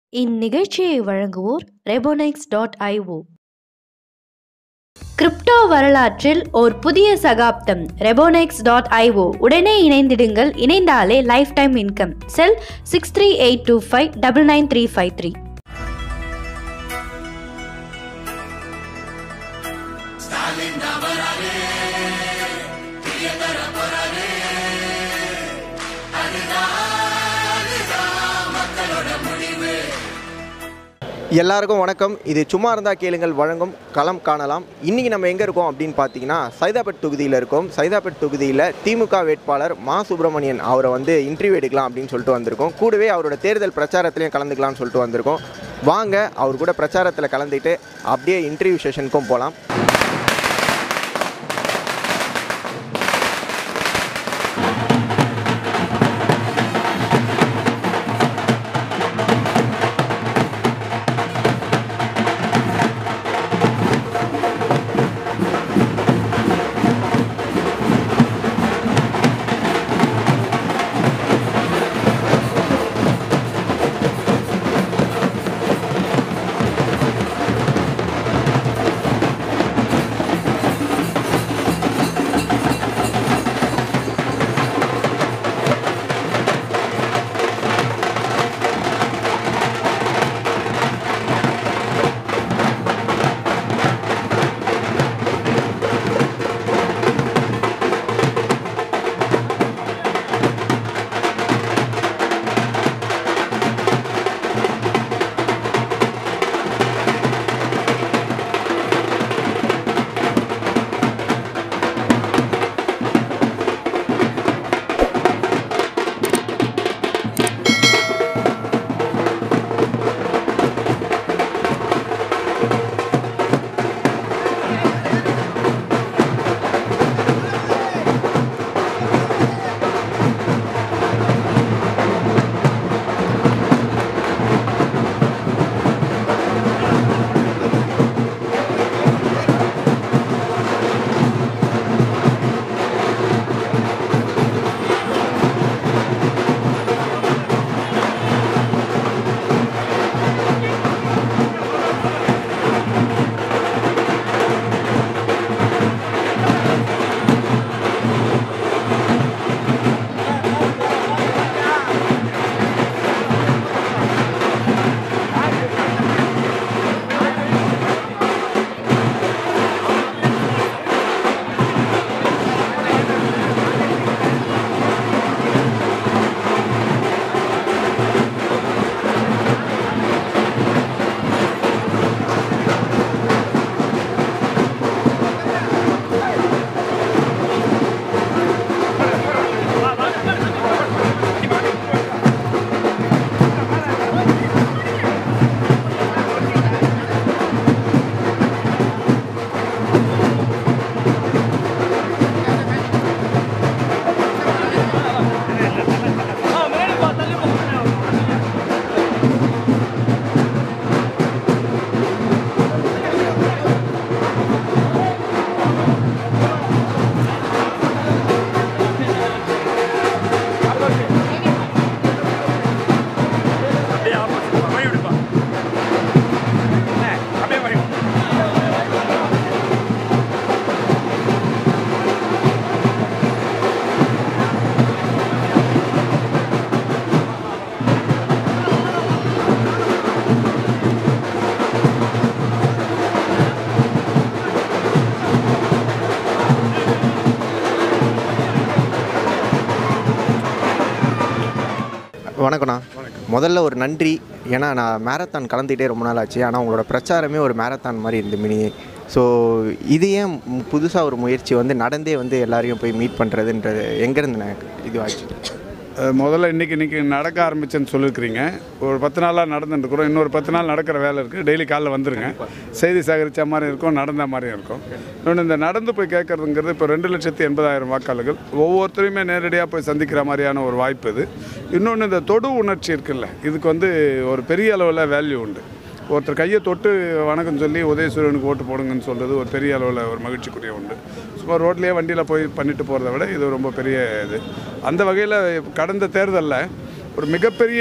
இந்நிகழ்ச்சியை வழங்குவோர் ரெபோனெக்ஸ் dot IO crypto வரலாற்றில் ஓர் புதிய சகாப்தம் ரெபோனெக்ஸ் டாட் ஐஓ உடனே இணைந்திடுங்கள் இணைந்தாலே life time income cell six three eight two five double nine three five three எல்லாருக்கும் வணக்கம் இது சும்மா இருந்தா கேளுங்கள் வழங்கும் களம் காணலாம் இன்றைக்கி நம்ம எங்கே இருக்கோம் அப்படின்னு பார்த்தீங்கன்னா சைதாப்பேட் தொகுதியில் இருக்கோம் சைதாப்பேட் தொகுதியில் திமுக வேட்பாளர் மா சுப்பிரமணியன் அவரை வந்து இன்டர்வியூ எடுக்கலாம் அப்படின்னு சொல்லிட்டு வந்திருக்கோம் கூடவே அவரோட தேர்தல் பிரச்சாரத்திலையும் கலந்துக்கலாம்னு சொல்லிட்டு வந்திருக்கோம் வாங்க அவர் கூட பிரச்சாரத்தில் கலந்துட்டு அப்படியே இன்டர்வியூ செஷனுக்கும் போகலாம் அப்படியே ஆப்போசிட் வழி விடுப்பா அப்படியே வழி வணக்கண்ணா முதல்ல ஒரு நன்றி ஏன்னா நான் மேரத்தான் கலந்துக்கிட்டே ரொம்ப நாள் ஆச்சு ஆனால் உங்களோட பிரச்சாரமே ஒரு மேரத்தான் மாதிரி இருந்து மினி ஸோ இது ஏன் புதுசாக ஒரு முயற்சி வந்து நடந்தே வந்து எல்லாரையும் போய் மீட் பண்ணுறதுன்றது எங்கேருந்து நான் இதுவாச்சு அஹ் முதல்ல இன்றைக்கி இன்றைக்கி நடக்க ஆரம்பிச்சேன்னு சொல்லியிருக்கிறீங்க ஒரு பத்து நாளாக நடந்துட்டுருக்குறோம் இன்னொரு பத்து நாள் நடக்கிற வேலை இருக்குது டெய்லி காலைல வந்துருங்க செய்தி சேகரித்த மாதிரி இருக்கும் நடந்த மாதிரியும் இருக்கும் இன்னொன்று இந்த நடந்து போய் கேட்குறதுங்கிறது இப்போ ரெண்டு லட்சத்தி எண்பதாயிரம் வாக்காளர்கள் ஒவ்வொருத்தரையுமே நேரடியாக போய் சந்திக்கிற மாதிரியான ஒரு வாய்ப்பு இது இன்னொன்று இந்த தொடு உணர்ச்சி இருக்குல்ல இதுக்கு வந்து ஒரு பெரிய அளவில் வேல்யூ உண்டு ஒருத்தர் கையை தொட்டு வணக்கம் சொல்லி உதயசூரியனுக்கு ஓட்டு போடுங்கன்னு சொல்கிறது ஒரு பெரிய அளவில் ஒரு மகிழ்ச்சிக்குரிய உண்டு சும்மா ரோட்லேயே வண்டியில் போய் பண்ணிட்டு போகிறத விட இது ரொம்ப பெரிய இது அந்த வகையில் கடந்த தேர்தலில் ஒரு மிகப்பெரிய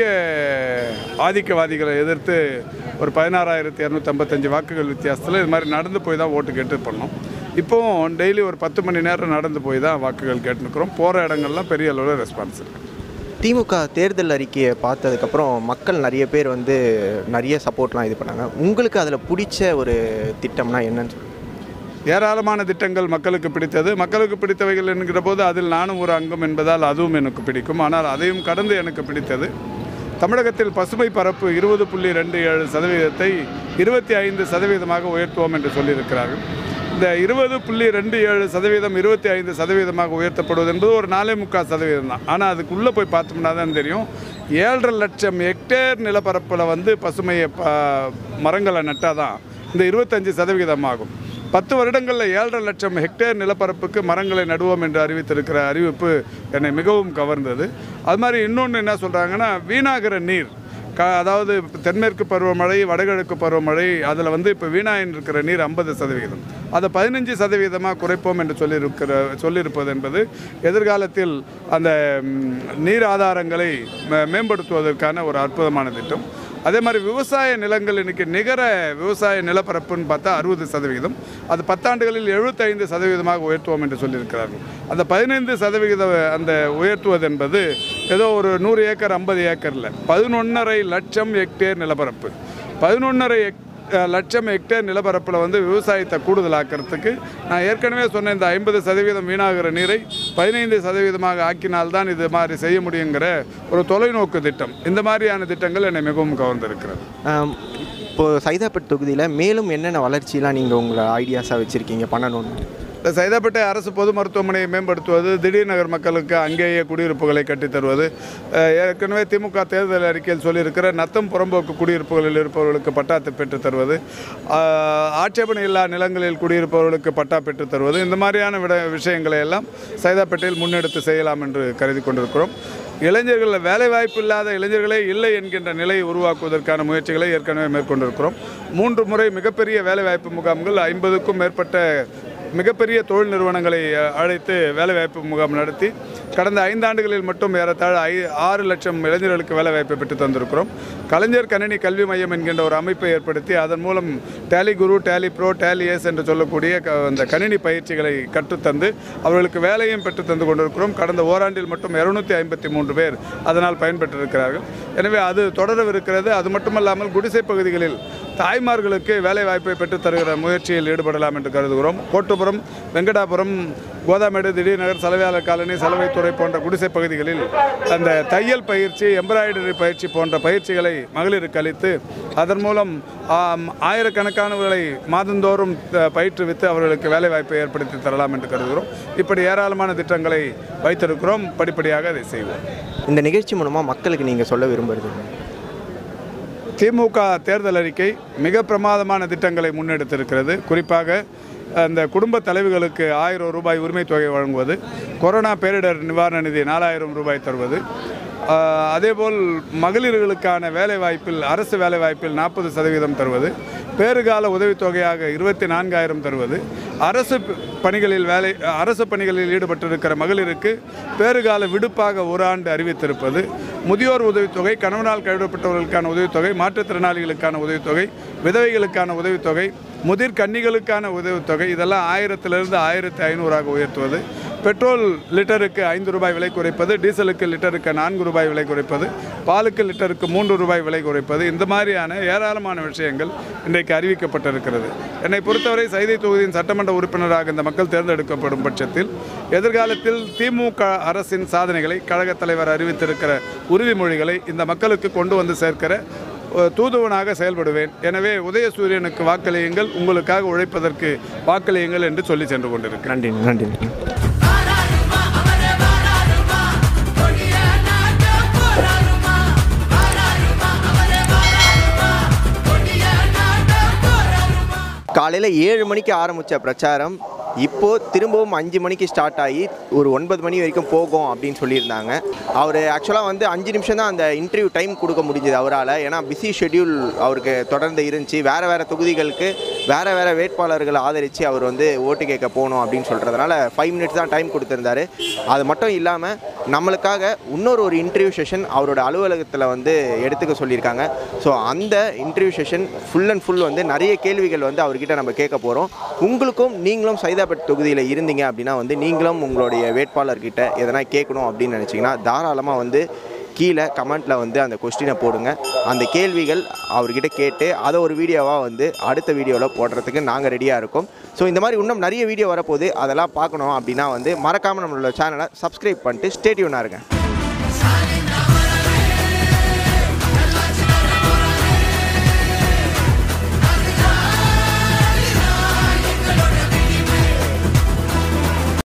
ஆதிக்கவாதிகளை எதிர்த்து ஒரு பதினாறாயிரத்தி இரநூத்தம்பத்தஞ்சு வாக்குகள் வித்தியாசத்தில் இது மாதிரி நடந்து போய் தான் ஓட்டு கேட்டு பண்ணோம் இப்போவும் டெய்லி ஒரு பத்து மணி நேரம் நடந்து போய் தான் வாக்குகள் கேட்டுருக்குறோம் போகிற இடங்கள்லாம் பெரிய அளவில் ரெஸ்பான்ஸ் இருக்குது திமுக தேர்தல் அறிக்கையை பார்த்ததுக்கப்புறம் மக்கள் நிறைய பேர் வந்து நிறைய சப்போர்ட்லாம் இது பண்ணாங்க உங்களுக்கு அதில் பிடிச்ச ஒரு திட்டம்னா என்னன்னு சொல்லுங்க ஏராளமான திட்டங்கள் மக்களுக்கு பிடித்தது மக்களுக்கு பிடித்தவைகள் என்கிற போது அதில் நானும் ஒரு அங்கம் என்பதால் அதுவும் எனக்கு பிடிக்கும் ஆனால் அதையும் கடந்து எனக்கு பிடித்தது தமிழகத்தில் பசுமை பரப்பு இருபது புள்ளி ரெண்டு ஏழு சதவீதத்தை இருபத்தி ஐந்து சதவீதமாக உயர்த்துவோம் என்று சொல்லியிருக்கிறார்கள் இந்த இருபது புள்ளி ரெண்டு ஏழு சதவீதம் இருபத்தி ஐந்து சதவீதமாக உயர்த்தப்படுவது என்பது ஒரு நாலே முக்கால் சதவீதம் தான் ஆனால் அதுக்குள்ளே போய் பார்த்தோம்னா தான் தெரியும் ஏழரை லட்சம் ஹெக்டேர் நிலப்பரப்பில் வந்து பசுமையை ப மரங்களை நட்டால் தான் இந்த இருபத்தஞ்சு சதவிகிதம் ஆகும் பத்து வருடங்களில் ஏழரை லட்சம் ஹெக்டேர் நிலப்பரப்புக்கு மரங்களை நடுவோம் என்று அறிவித்திருக்கிற அறிவிப்பு என்னை மிகவும் கவர்ந்தது அது மாதிரி இன்னொன்று என்ன சொல்கிறாங்கன்னா வீணாகிற நீர் க அதாவது தென்மேற்கு பருவமழை வடகிழக்கு பருவமழை அதில் வந்து இப்போ வீணாயின் இருக்கிற நீர் ஐம்பது சதவிகிதம் அதை பதினஞ்சு சதவீதமாக குறைப்போம் என்று சொல்லியிருக்கிற சொல்லியிருப்பது என்பது எதிர்காலத்தில் அந்த ம், நீர் ஆதாரங்களை மே- மேம்படுத்துவதற்கான ஒரு அற்புதமான திட்டம் அதே மாதிரி விவசாய நிலங்கள் இன்னைக்கு நிகர விவசாய நிலப்பரப்புன்னு பார்த்தா அறுபது சதவிகிதம் அது பத்தாண்டுகளில் எழுபத்தைந்து சதவீதமாக உயர்த்துவோம் என்று சொல்லியிருக்கிறார்கள் அந்த பதினைந்து சதவிகித அந்த உயர்த்துவது என்பது ஏதோ ஒரு நூறு ஏக்கர் ஐம்பது ஏக்கரில் பதினொன்றரை லட்சம் ஹெக்டேர் நிலப்பரப்பு பதினொன்றரை ஹெக் அஹ், லட்சம் ஹெக்டேர் நிலப்பரப்பில் வந்து விவசாயத்தை கூடுதலாக்கிறதுக்கு நான் ஏற்கனவே சொன்ன இந்த ஐம்பது சதவீதம் வீணாகிற நீரை பதினைந்து சதவீதமாக ஆக்கினால்தான் இது மாதிரி செய்ய முடியுங்கிற ஒரு தொலைநோக்கு திட்டம் இந்த மாதிரியான திட்டங்கள் என்னை மிகவும் கவர்ந்திருக்கிறது ஆம், இப்போ சைதாப்பேட் தொகுதியில் மேலும் என்னென்ன வளர்ச்சிலாம் நீங்கள் உங்களை ஐடியாஸாக வச்சுருக்கீங்க பண்ணணும்னு இந்த சைதாப்பேட்டை அரசு பொது மருத்துவமனையை மேம்படுத்துவது திடீர் நகர் மக்களுக்கு அங்கேயே குடியிருப்புகளை கட்டித் தருவது அஹ், ஏற்கனவே திமுக தேர்தல் அறிக்கையில் சொல்லியிருக்கிற நத்தம் புறம்போக்கு குடியிருப்புகளில் இருப்பவர்களுக்கு பட்டா பெற்றுத் தருவது அஹ், ஆட்சேபனை இல்லா நிலங்களில் குடியிருப்பவர்களுக்கு பட்டா பெற்றுத் தருவது இந்த மாதிரியான விட விஷயங்களை எல்லாம் சைதாப்பேட்டையில் முன்னெடுத்து செய்யலாம் என்று கருதி கொண்டிருக்கிறோம் இளைஞர்கள் வேலைவாய்ப்பு இல்லாத இளைஞர்களே இல்லை என்கின்ற நிலையை உருவாக்குவதற்கான முயற்சிகளை ஏற்கனவே மேற்கொண்டிருக்கிறோம் மூன்று முறை மிகப்பெரிய வேலைவாய்ப்பு முகாம்கள் ஐம்பதுக்கும் மேற்பட்ட மிகப்பெரிய தொழில் நிறுவனங்களை அஹ், அழைத்து வேலைவாய்ப்பு முகாம் நடத்தி கடந்த ஐந்தாண்டுகளில் மட்டும் ஏறத்தாழ ஐ ஆறு லட்சம் இளைஞர்களுக்கு வேலைவாய்ப்பை பெற்று தந்திருக்கிறோம் கலைஞர் கணினி கல்வி மையம் என்கின்ற ஒரு அமைப்பை ஏற்படுத்தி அதன் மூலம் Tally Guru Tally pro Tally S என்று சொல்லக்கூடிய க- அந்த கணினி பயிற்சிகளை கற்றுத்தந்து அவர்களுக்கு வேலையும் பெற்று தந்து கொண்டிருக்கிறோம் கடந்த ஓராண்டில் மட்டும் இருநூத்தி ஐம்பத்தி மூன்று பேர் அதனால் பயன்பெற்றிருக்கிறார்கள் எனவே அது தொடரவிருக்கிறது அது மட்டுமல்லாமல் குடிசை பகுதிகளில் தாய்மார்களுக்கு வேலைவாய்ப்பை பெற்றுத் தருகிற முயற்சியில் ஈடுபடலாம் என்று கருதுகிறோம் கோட்டுப்புறம் வெங்கடாபுரம் கோதாமேடு திடீர்நகர் சலவையாளர் காலனி சலவைத்துறை போன்ற குடிசை பகுதிகளில் அந்த தையல் பயிற்சி எம்ப்ராய்டரி பயிற்சி போன்ற பயிற்சிகளை மகளிருக்கு அளித்து அதன் மூலம் ஆம், ஆயிரக்கணக்கானவர்களை மாதந்தோறும் அஹ், பயிற்றுவித்து அவர்களுக்கு வேலைவாய்ப்பை ஏற்படுத்தி தரலாம் என்று கருதுகிறோம் இப்படி ஏராளமான திட்டங்களை வைத்திருக்கிறோம் படிப்படியாக அதை செய்வோம் இந்த நிகழ்ச்சி மூலமாக மக்களுக்கு நீங்கள் சொல்ல விரும்புறது என்ன? திமுக தேர்தல் அறிக்கை மிக பிரமாதமான திட்டங்களை முன்னெடுத்திருக்கிறது குறிப்பாக அந்த குடும்ப தலைவிகளுக்கு ஆயிரம் ரூபாய் உரிமைத் தொகை வழங்குவது கொரோனா பேரிடர் நிவாரண நிதி நாலாயிரம் ரூபாய் தருவது ஆஹ், அதேபோல் மகளிர்களுக்கான வேலைவாய்ப்பில் அரசு வேலைவாய்ப்பில் நாற்பது சதவீதம் தருவது பேறுகால உதவித்தொகையாக இருபத்தி நான்காயிரம் தருவது அரசு ப- பணிகளில் வேலை அரசு பணிகளில் ஈடுபட்டிருக்கிற மகளிருக்கு பேறுகால விடுப்பாக ஒரு ஆண்டு அறிவித்திருப்பது முதியோர் உதவித்தொகை கணவனால் கைவிடப்பட்டவர்களுக்கான உதவித்தொகை மாற்றுத்திறனாளிகளுக்கான உதவித்தொகை விதவைகளுக்கான உதவித்தொகை முதிர் கன்னிகளுக்கான உதவித்தொகை இதெல்லாம் ஆயிரத்திலிருந்து ஆயிரத்தி ஐநூறாக உயர்த்துவது பெட்ரோல் லிட்டருக்கு ஐந்து ரூபாய் விலை குறைப்பது டீசலுக்கு லிட்டருக்கு நான்கு ரூபாய் விலை குறைப்பது பாலுக்கு லிட்டருக்கு மூன்று ரூபாய் விலை குறைப்பது இந்த மாதிரியான ஏராளமான விஷயங்கள் இன்றைக்கு அறிவிக்கப்பட்டிருக்கிறது என்னை பொறுத்தவரை சைதை தொகுதியின் சட்டமன்ற உறுப்பினராக இந்த மக்கள் தேர்ந்தெடுக்கப்படும் பட்சத்தில் எதிர்காலத்தில் திமுக அரசின் சாதனைகளை கழகத் தலைவர் அறிவித்திருக்கிற உறுதிமொழிகளை இந்த மக்களுக்கு கொண்டு வந்து சேர்க்கிற ஒரு தூதுவனாக செயல்படுவேன் எனவே உதயசூரியனுக்கு வாக்களியுங்கள் உங்களுக்காக உழைப்பதற்கு வாக்களியுங்கள் என்று சொல்லி சென்று கொண்டிருக்கிறேன் நன்றி நன்றி காலையில் ஏழு மணிக்கு ஆரம்பித்த பிரச்சாரம் இப்போது திரும்பவும் அஞ்சு மணிக்கு ஸ்டார்ட் ஆகி ஒரு ஒன்பது மணி வரைக்கும் போகும் அப்படின்னு சொல்லியிருந்தாங்க அவர் ஆக்சுவலாக வந்து அஞ்சு நிமிஷம் தான் அந்த இன்டர்வியூ டைம் கொடுக்க முடிஞ்சது அவரால் ஏன்னா பிஸி ஷெட்யூல் அவருக்கு தொடர்ந்து இருந்துச்சு வேறு வேறு தொகுதிகளுக்கு வேறு வேறு வேட்பாளர்களை ஆதரித்து அவர் வந்து ஓட்டு கேட்க போகணும் அப்படின்னு சொல்கிறதுனால ஃபைவ் மினிட்ஸ் தான் டைம் கொடுத்துருந்தாரு அது மட்டும் இல்லாமல் நம்மளுக்காக இன்னொரு ஒரு இன்டர்வியூ செஷன் அவரோட அலுவலகத்தில் வந்து எடுத்துக்க சொல்லியிருக்காங்க ஸோ அந்த interview session full and full வந்து நிறைய கேள்விகள் வந்து அவர்கிட்ட நம்ம கேட்க போகிறோம் உங்களுக்கும் நீங்களும் சைதாப்பேட் தொகுதியில் இருந்தீங்க அப்படின்னா வந்து நீங்களும் உங்களுடைய வேட்பாளர்கிட்ட எதனா கேட்கணும் அப்படின்னு நினச்சிங்கன்னா தாராளமாக வந்து கீழே கமெண்ட்டில் வந்து அந்த கொஸ்டினை போடுங்க அந்த கேள்விகள் அவர்கிட்ட கேட்டு அதை ஒரு வீடியோவாக வந்து அடுத்த வீடியோவில் போடுறதுக்கு நாங்கள் ரெடியாக இருக்கோம் ஸோ இந்த மாதிரி இன்னும் நிறைய வீடியோ வரப்போகுது அதெல்லாம் பார்க்கணும் அப்படின்னா வந்து மறக்காமல் நம்மளோட சேனலை சப்ஸ்கிரைப் பண்ணிட்டு ஸ்டேட்யூனாக இருங்க